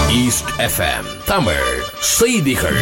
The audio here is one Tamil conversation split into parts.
ஈஸ்ட் எஃப்எம் தமிழ் செய்திகள்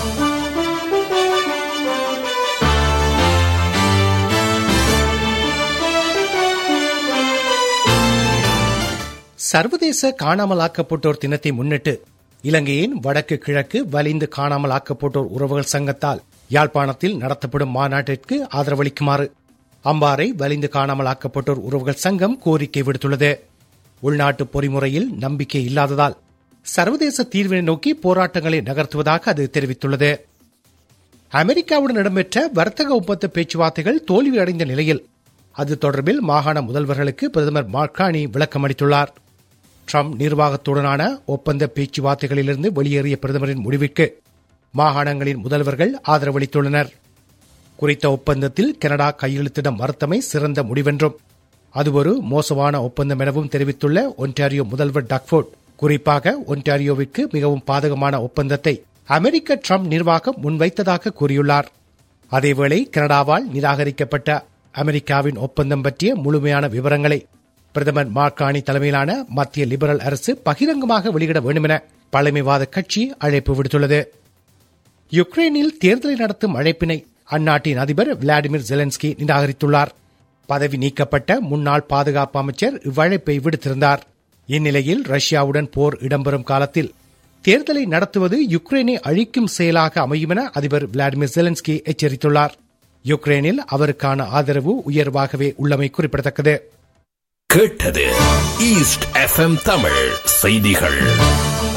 சர்வதேச காணாமலாக்கப்பட்டோர் தினத்தை முன்னிட்டு இலங்கையின் வடக்கு கிழக்கு வலிந்து காணாமலாக்கப்பட்டோர் உறவுகள் சங்கத்தால் யாழ்ப்பாணத்தில் நடத்தப்படும் மாநாட்டிற்கு ஆதரவளிக்குமாறு அம்பாறை வலிந்து காணாமலாக்கப்பட்டோர் உறவுகள் சங்கம் கோரிக்கை விடுத்துள்ளது உள்நாட்டு பொறிமுறையில் நம்பிக்கை இல்லாததால் சர்வதேச தீர்வினை நோக்கி போராட்டங்களை நகர்த்துவதாக அது தெரிவித்துள்ளது அமெரிக்காவுடன் இடம்பெற்ற வர்த்தக ஒப்பந்த பேச்சுவார்த்தைகள் தோல்வியடைந்த நிலையில் அது தொடர்பில் மாகாண முதல்வர்களுக்கு பிரதமர் மார்கானி விளக்கம் அளித்துள்ளார் ட்ரம்ப் நிர்வாகத்துடனான ஒப்பந்த பேச்சுவார்த்தைகளிலிருந்து வெளியேறிய பிரதமரின் முடிவிற்கு மாகாணங்களின் முதல்வர்கள் ஆதரவளித்துள்ளனர் குறித்த ஒப்பந்தத்தில் கனடா கையெழுத்திட மறுத்தமை சிறந்த முடிவென்றும் அது ஒரு மோசமான ஒப்பந்தம் எனவும் தெரிவித்துள்ள ஒன்டாரியோ முதல்வர் டக்ஃபோர்ட் குறிப்பாக ஒன்டாரியோவிற்கு மிகவும் பாதகமான ஒப்பந்தத்தை அமெரிக்க ட்ரம்ப் நிர்வாகம் முன்வைத்ததாக கூறியுள்ளார் அதேவேளை கனடாவால் நிராகரிக்கப்பட்ட அமெரிக்காவின் ஒப்பந்தம் பற்றிய முழுமையான விவரங்களை பிரதமர் மார்கானி தலைமையிலான மத்திய லிபரல் அரசு பகிரங்கமாக வெளியிட வேண்டுமென பழமைவாத கட்சி அழைப்பு விடுத்துள்ளது யுக்ரைனில் தேர்தலை நடத்தும் அழைப்பினை அந்நாட்டின் அதிபர் விளாடிமிர் ஜெலன்ஸ்கி நிராகரித்துள்ளார் பதவி நீக்கப்பட்ட முன்னாள் பாதுகாப்பு அமைச்சர் இவ்வழைப்பை விடுத்திருந்தார் இந்நிலையில் ரஷ்யாவுடன் போர் இடம்பெறும் காலத்தில் தேர்தலை நடத்துவது யுக்ரைனை அழிக்கும் செயலாக அமையும் என அதிபர் விளாடிமிர் ஜெலன்ஸ்கி எச்சரித்துள்ளார் யுக்ரைனில் அவருக்கான ஆதரவு உயர்வாகவே உள்ளமை குறிப்பிடத்தக்கது கேட்டது ஈஸ்ட் எஃப்எம் தமிழ் செய்திகள்